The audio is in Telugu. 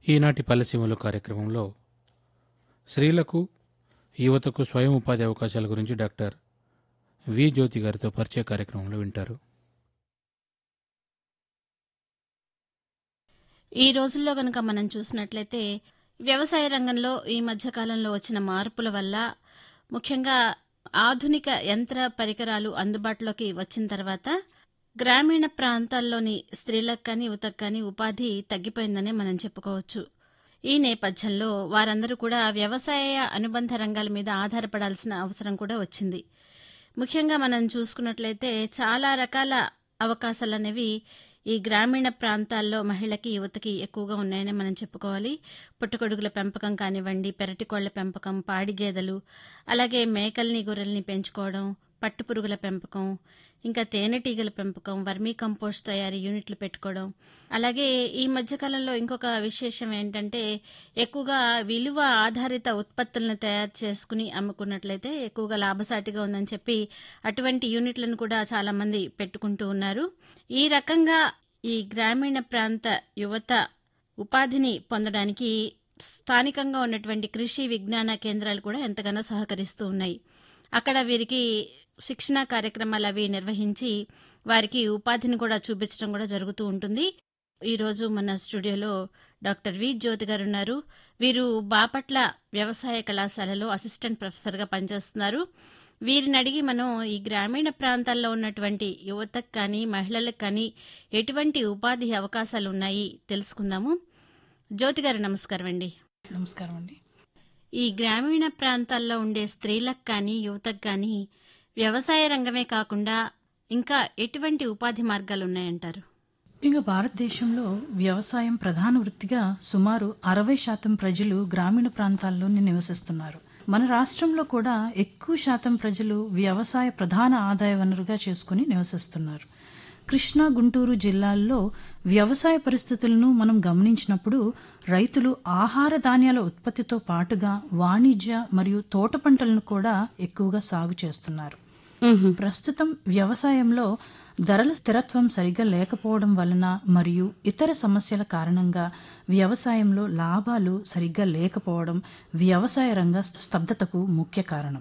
ఈనాటి పల్లెసీమలు కార్యక్రమంలో స్త్రీలకు యువతకు స్వయం ఉపాధి అవకాశాల గురించి డాక్టర్ వి జ్యోతి గారితో పరిచయ కార్యక్రమంలో వింటారు ఈ రోజుల్లో గనక మనం చూసినట్లయితే వ్యవసాయ రంగంలో ఈ మధ్య కాలంలో వచ్చిన మార్పుల వల్ల ముఖ్యంగా ఆధునిక యంత్ర పరికరాలు అందుబాటులోకి వచ్చిన తర్వాత గ్రామీణ ప్రాంతాల్లోని స్త్రీలకు కానీ యువతకు కానీ ఉపాధి తగ్గిపోయిందనే మనం చెప్పుకోవచ్చు ఈ నేపథ్యంలో వారందరూ కూడా వ్యవసాయ అనుబంధ రంగాల మీద ఆధారపడాల్సిన అవసరం కూడా వచ్చింది ముఖ్యంగా మనం చూసుకున్నట్లయితే చాలా రకాల అవకాశాలు అనేవి ఈ గ్రామీణ ప్రాంతాల్లో మహిళకి యువతకి ఎక్కువగా ఉన్నాయని మనం చెప్పుకోవాలి పుట్టగొడుగుల పెంపకం కానివ్వండి పెరటి కోళ్ల పెంపకం పాడి గేదెలు అలాగే మేకల్ని గొర్రెల్ని పెంచుకోవడం పట్టుపురుగుల పెంపకం ఇంకా తేనెటీగల పెంపకం వర్మీ కంపోస్ట్ తయారీ యూనిట్లు పెట్టుకోవడం అలాగే ఈ మధ్యకాలంలో ఇంకొక విశేషం ఏంటంటే ఎక్కువగా విలువ ఆధారిత ఉత్పత్తులను తయారు చేసుకుని అమ్ముకున్నట్లయితే ఎక్కువగా లాభసాటిగా ఉందని చెప్పి అటువంటి యూనిట్లను కూడా చాలా మంది పెట్టుకుంటూ ఉన్నారు ఈ రకంగా ఈ గ్రామీణ ప్రాంత యువత ఉపాధిని పొందడానికి స్థానికంగా ఉన్నటువంటి కృషి విజ్ఞాన కేంద్రాలు కూడా ఎంతగానో సహకరిస్తూ ఉన్నాయి అక్కడ వీరికి శిక్షణ కార్యక్రమాలు అవి నిర్వహించి వారికి ఉపాధిని కూడా చూపించడం కూడా జరుగుతూ ఉంటుంది ఈరోజు మన స్టూడియోలో డాక్టర్ వి జ్యోతి గారు ఉన్నారు వీరు బాపట్ల వ్యవసాయ కళాశాలలో అసిస్టెంట్ ప్రొఫెసర్గా పనిచేస్తున్నారు వీరిని అడిగి మనం ఈ గ్రామీణ ప్రాంతాల్లో ఉన్నటువంటి యువతకు కానీ మహిళలకు కానీ ఎటువంటి ఉపాధి అవకాశాలు ఉన్నాయి తెలుసుకుందాము జ్యోతి గారు నమస్కారం అండి నమస్కారం అండి ఈ గ్రామీణ ప్రాంతాల్లో ఉండే స్త్రీలకు కానీ యువతకు కానీ వ్యవసాయ రంగమే కాకుండా ఇంకా ఎటువంటి ఉపాధి మార్గాలు ఉన్నాయంటారు ఇంకా భారతదేశంలో వ్యవసాయం ప్రధాన వృత్తిగా సుమారు అరవై శాతం ప్రజలు గ్రామీణ ప్రాంతాల్లోనే నివసిస్తున్నారు మన రాష్ట్రంలో కూడా ఎక్కువ శాతం ప్రజలు వ్యవసాయ ప్రధాన ఆదాయ వనరుగా చేసుకుని నివసిస్తున్నారు కృష్ణా గుంటూరు జిల్లాల్లో వ్యవసాయ పరిస్థితులను మనం గమనించినప్పుడు రైతులు ఆహార ధాన్యాల ఉత్పత్తితో పాటుగా వాణిజ్య మరియు తోట పంటలను కూడా ఎక్కువగా సాగు చేస్తున్నారు ప్రస్తుతం వ్యవసాయంలో ధరల స్థిరత్వం సరిగా లేకపోవడం వలన మరియు ఇతర సమస్యల కారణంగా వ్యవసాయంలో లాభాలు సరిగ్గా లేకపోవడం వ్యవసాయ రంగ స్తబ్దతకు ముఖ్య కారణం